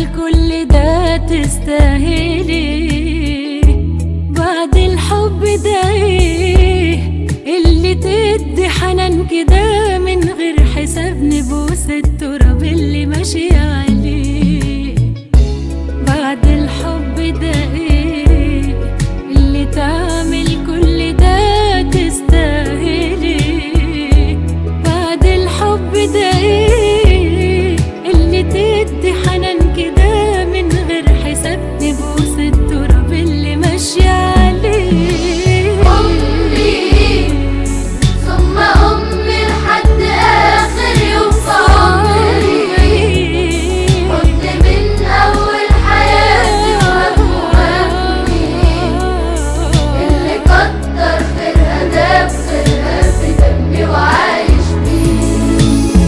كل ده تستاهلي بعد الحب ده ايه اللي تدي حنان كده من غير حساب نبوس التراب اللي ماشي عليه بعد الحب ده ايه اللي تعمل كل ده تستاهلي بعد الحب ده ايه اللي تدي حنان كده من غير حساب نبوس التراب اللي ماشي عليه أمي ثم أمي لحد آخر يوم في عمري كنت من أول حياتي وهمي اللي كتر خيرها ده بخيرها في دمي وعايش بيه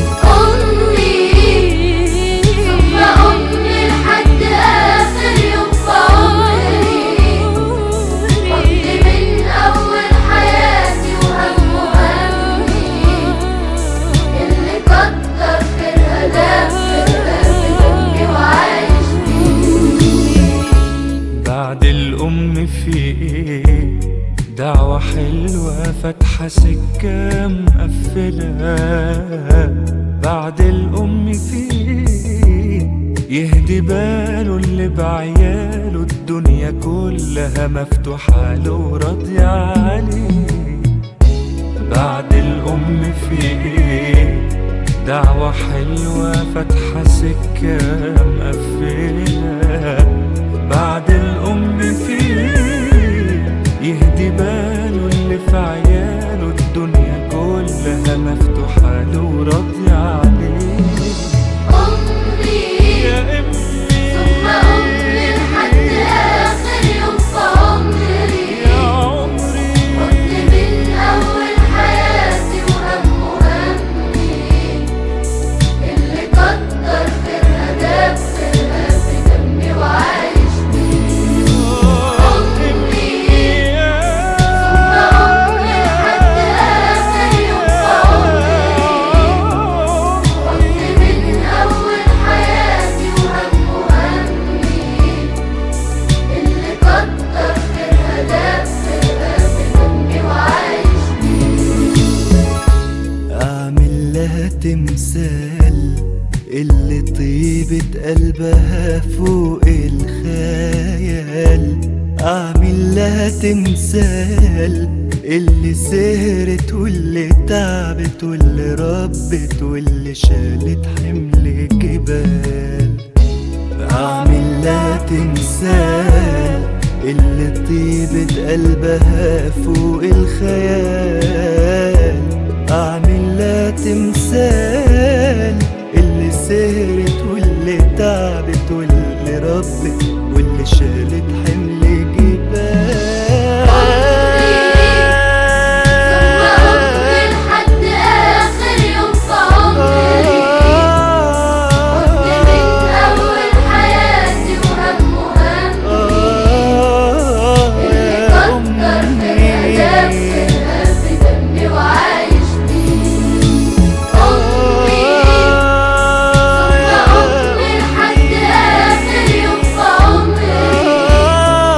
أمي ثم أمي لحد آخر يوم في عمري كنت من أول حياتي وهم وهمي اللي كتر خيرها ده خيرها في دمي وعايش بيه بعد الأم في إيه دعوة حلوة فاتحة سكة مقفلة بعد الأم في إيه يهدي باله اللي بعياله الدنيا كلها مفتوحة له وراضية عليه بعد الأم في إيه دعوة حلوة فاتحة سكة مقفلة بعد الأم في إيه يهدي باله اللي في عياله الدنيا كلها مفتوحة له وراضية عليه أمي يا أمي ثم أمي لحد آخر يوم في عمري يا عمري كنت من أول حياتي وهم وهمي اللي كتر خيرها ده بخيرها في دمي وعايش بيه أمي ثم أمي لحد آخر يوم في عمري كنت من أول حياتي وهم وهمي اللي كتر خيرها ده بخيرها في دمي وعايش أعمل لها تمثال اللي طيبة قلبها فوق الخيال أعمل لها تمثال اللي سهرت واللي تعبت واللي ربت واللي شالت حمل جبال أعمل لها تمثال اللي طيبة قلبها فوق الخيال أعمل لها تمثال اللي سهرت واللي تعبت واللي ربت واللي شالت حمل ثم أمي جبال لحد آخر يوم في عمري كنت من أول حياتي وهم وهمي اللي كتر خيرها ده بخيرها في دمي وعايش بيه أمي ثم أمي لحد آخر يوم في عمري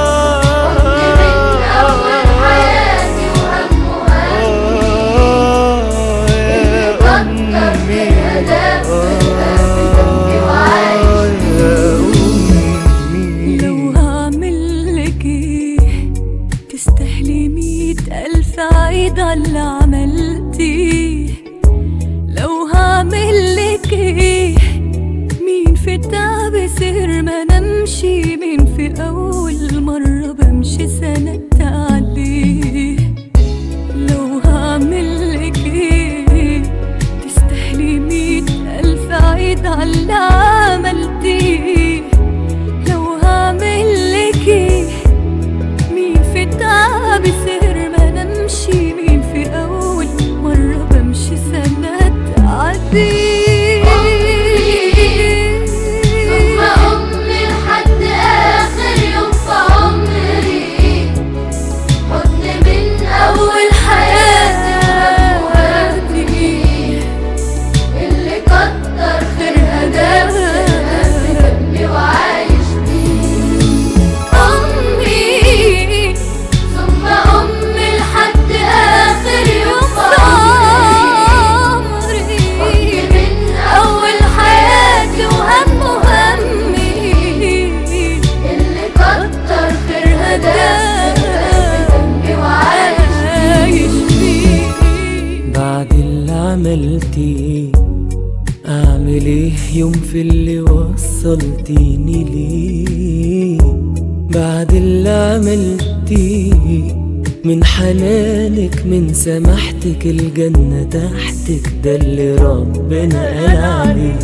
يوم في اللي وصلتيني ليه بعد اللي عملتيه من حنانك من سماحتك الجنة تحتك ده اللي ربنا قال عليه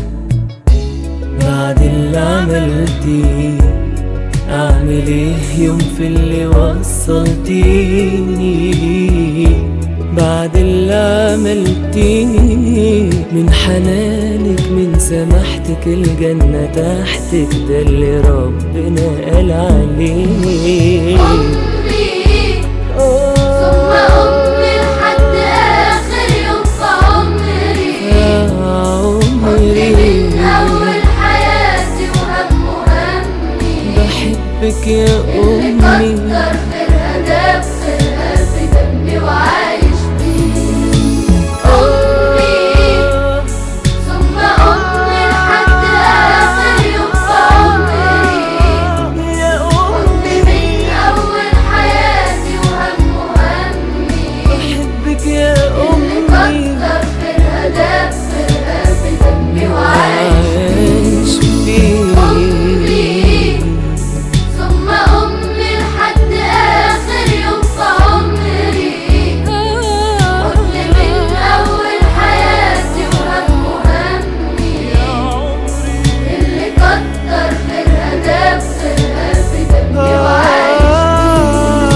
بعد اللي عملتيه اعمل ايه يوم في اللي وصلتيني ليه بعد اللي عملتيه من حنانك من سماحتك الجنة تحتك ده اللي ربنا قال عليه أمي ثم أمي لحد آخر يوم في عمري يا حضني من عمري أول حياتي وهم همي بحبك يا اللي أمي كتر خيرها داب خيرها في دمي وعايش بيه أمي ثم أمي لحد آخر يوم في عمري يا حضني من أول حياتي وهم همي بحبك يا اللي أمي كتر خيرها داب خيرها في دمي وعايش عايش أمي فيه ثم أمي لحد آخر يوم في عمري حضني من أول حياتي وهم همي اللي كتر خيرها داب خيرها في دمي وعايش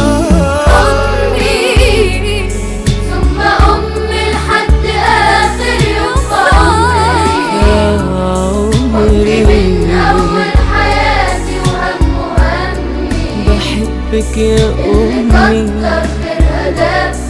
أمي ثم أمي لحد آخر يوم في عمري يا حضني من أول عمري حياتي وهم همي بحبك يا اللي أمي كتر خيرها داب